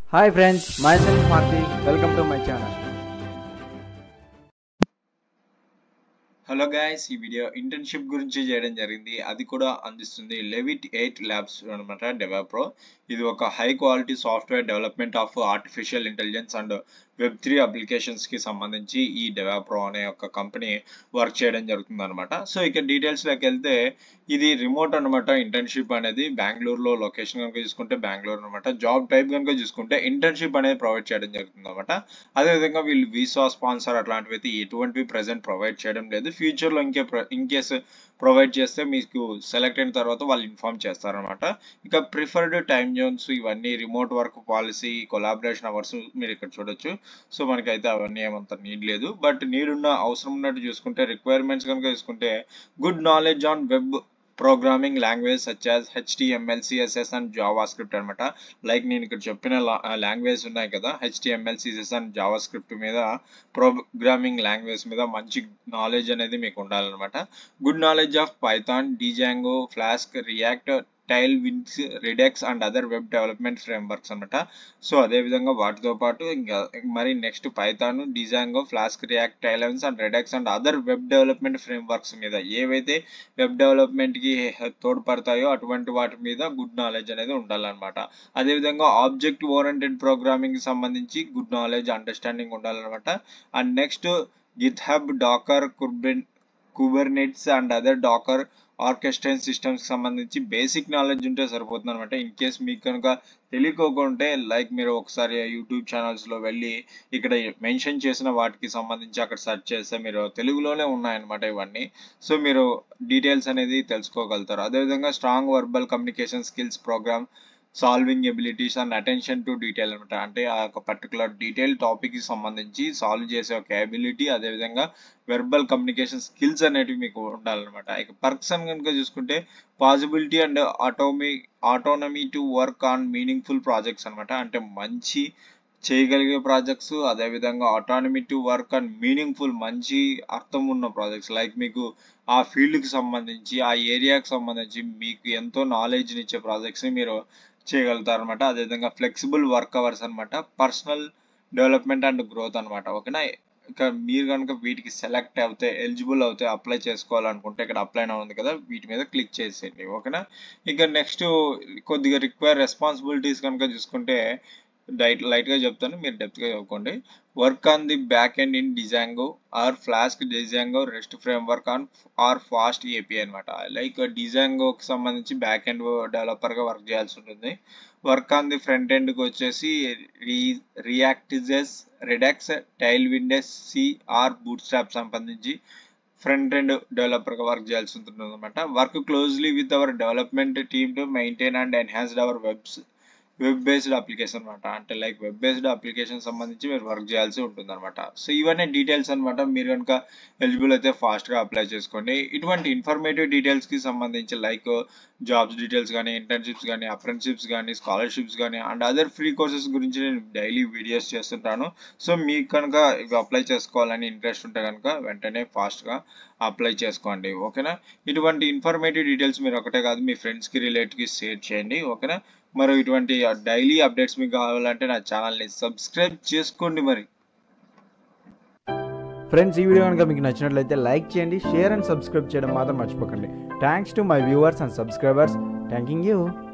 hi friends myself Marthi welcome to my channel hello guys ఈ video internship గురించి చేయడం జరిగింది అది కూడా అందిస్తుంది లెవిట్ ఎయిట్ ల్యాబ్స్ అనమాట డెవలప్రో ఇది ఒక high quality software development of artificial intelligence and web three applications కి సంబంధించి ఈ డెవలప్రో అనే ఒక కంపెనీ వర్క్ చేయడం జరుగుతుంది అనమాట సో ఇక డీటెయిల్స్ లోకి వెళ్తే ఇది రిమోట్ అనమాట ఇంటర్న్షిప్ అనేది బెంగళూరులో లొకేషన్ కనుక చూసుకుంటే బెంగళూరు అనమాట జాబ్ టైప్ కనుక చూసుకుంటే ఇంటర్న్షిప్ అనేది ప్రొవైడ్ చేయడం జరుగుతుంది అనమాట అదేవిధంగా వీళ్ళు వీసా స్పాన్సర్ అట్లాంటివి అయితే ఎటువంటివి ప్రజెంట్ ప్రొవైడ్ చేయడం లేదు ఫ్యూచర్ లో ఇంకే ఇన్ కేసు ప్రొవైడ్ చేస్తే మీకు సెలెక్ట్ అయిన తర్వాత వాళ్ళు ఇన్ఫార్మ్ చేస్తారనమాట ఇక ప్రిఫర్డ్ టైమ్ జోన్స్ ఇవన్నీ remote work policy collaboration hours మీరు ఇక్కడ చూడొచ్చు సో మనకైతే అవన్నీ ఏమంత నీడ్ లేదు బట్ నీడ్ ఉన్న అవసరం ఉన్నట్టు చూసుకుంటే రిక్వైర్మెంట్స్ కనుక చూసుకుంటే good knowledge on web programming language such as HTML CSS and JavaScript అనమాట లైక్ నేను ఇక్కడ చెప్పిన లాంగ్వేజ్ ఉన్నాయి కదా HTML CSS and JavaScript మీద ప్రోగ్రామింగ్ లాంగ్వేజ్ మీద మంచి నాలెడ్జ్ అనేది మీకు ఉండాలన్నమాట good knowledge of Python Django Flask React Tailwind Redux and other web development frameworks అనమాట సో అదే విధంగా వాటితో పాటు ఇంకా మరి next Python Django Flask React Tailwind and redex and other web development frameworks మీద ఏవైతే వెబ్ డెవలప్మెంట్ కి తోడ్పడతాయో అటువంటి వాటి మీద గుడ్ నాలెడ్జ్ అనేది ఉండాలన్నమాట అదేవిధంగా ఆబ్జెక్ట్ ఓరియంటెడ్ ప్రోగ్రామింగ్ కి సంబంధించి గుడ్ నాలెడ్జ్ అండర్స్టాండింగ్ ఉండాలన్నమాట and next GitHub Docker కుర్బెన్ Kubernetes and other Docker orchestration systems సంబంధించి బేసిక్ నాలెడ్జ్ ఉంటే సరిపోతుంది అనమాట ఇన్ కేస్ మీకు కనుక తెలియకోకుంటే లైక్ మీరు ఒకసారి యూట్యూబ్ ఛానల్స్లో వెళ్ళి ఇక్కడ మెన్షన్ చేసిన వాటికి సంబంధించి అక్కడ సెర్చ్ చేస్తే మీరు తెలుగులోనే ఉన్నాయన్నమాట ఇవన్నీ సో మీరు డీటెయిల్స్ అనేది తెలుసుకోగలుగుతారు అదేవిధంగా strong verbal communication skills problem solving abilities and attention to detail అనమాట అంటే ఆ యొక్క పర్టికులర్ డీటెయిల్ టాపిక్ కి సంబంధించి సాల్వ్ చేసే ఒక ఎబిలిటీ అదేవిధంగా వెర్బల్ కమ్యూనికేషన్ స్కిల్స్ అనేటివి మీకు ఉండాలన్నమాట ఇక పర్సన్ కనుక చూసుకుంటే పాసిబిలిటీ అండ్ ఆటోమీ autonomy to work on meaningful projects అనమాట అంటే మంచి చేయగలిగే ప్రాజెక్ట్స్ అదేవిధంగా autonomy to work and meaningful మంచి అర్థం ఉన్న ప్రాజెక్ట్స్ లైక్ మీకు ఆ ఫీల్డ్కి సంబంధించి ఆ ఏరియాకి సంబంధించి మీకు ఎంతో నాలెడ్జ్ని ఇచ్చే ప్రాజెక్ట్స్ని మీరు చేయగలుగుతారు అనమాట అదేవిధంగా ఫ్లెక్సిబుల్ వర్క్ అవర్స్ అనమాట పర్సనల్ డెవలప్మెంట్ అండ్ గ్రోత్ అనమాట ఓకేనా ఇక మీరు కనుక వీటికి సెలెక్ట్ అవుతే ఎలిజిబుల్ అవుతే అప్లై చేసుకోవాలనుకుంటే ఇక్కడ అప్లై ఉంది కదా వీటి మీద క్లిక్ చేసేయండి ఓకేనా ఇక నెక్స్ట్ కొద్దిగా రిక్వైర్ రెస్పాన్సిబిలిటీస్ కనుక చూసుకుంటే లైట్ లైట్గా చెప్తాను మీరు డెప్త్గా చదువుకోండి work on the back end in Django or Flask Django REST framework on or fast API అనమాట లైక్ డిజాంగోకి సంబంధించి బ్యాక్ ఎండ్ డెవలపర్గా వర్క్ చేయాల్సి ఉంటుంది వర్క్ ఆన్ ది ఫ్రంట్ ఎండ్కి వచ్చేసి రీ రియాక్టిజెస్ రిడాక్స్ టైల్ విండెస్ సిఆర్ బూట్ స్టాప్ సంబంధించి ఫ్రంట్ ఎండ్ డెవలపర్గా వర్క్ చేయాల్సి ఉంటుంది అనమాట work closely with our development team to maintain and enhanced our webs web based application అనమాట అంటే లైక్ వెబ్ బేస్డ్ అప్లికేషన్ సంబంధించి మీరు వర్క్ చేయాల్సి ఉంటుంది అనమాట సో ఇవన్నీ డీటెయిల్స్ అనమాట మీరు కనుక ఎలిజిబుల్ అయితే ఫాస్ట్గా అప్లై చేసుకోండి ఇటువంటి ఇన్ఫర్మేటివ్ డీటెయిల్స్కి సంబంధించి లైక్ జాబ్స్ డీటెయిల్స్ కానీ ఇంటర్న్షిప్స్ కానీ అప్రెంటిషిప్స్ కానీ స్కాలర్షిప్స్ కానీ అండ్ అదర్ ఫ్రీ కోర్సెస్ గురించి నేను డైలీ వీడియోస్ చేస్తుంటాను సో మీకు కనుక ఇవి అప్లై చేసుకోవాలని ఇంట్రెస్ట్ ఉంటే కనుక వెంటనే ఫాస్ట్గా అప్లై చేసుకోండి ఓకేనా ఇటువంటి ఇన్ఫర్మేటివ్ డీటెయిల్స్ మీరు ఒకటే కాదు మీ ఫ్రెండ్స్కి రిలేటివ్కి షేర్ చేయండి ఓకేనా మరి ఇటువంటి డైలీ అప్డేట్స్ మీకు కావాలంటే నా ఛానల్ని సబ్స్క్రైబ్ చేసుకోండి మరి ఫ్రెండ్స్ ఈ వీడియో కనుక మీకు నచ్చినట్లయితే లైక్ చేయండి షేర్ అండ్ సబ్స్క్రైబ్ చేయడం మాత్రం మర్చిపోకండి thanks to my viewers and subscribers thanking you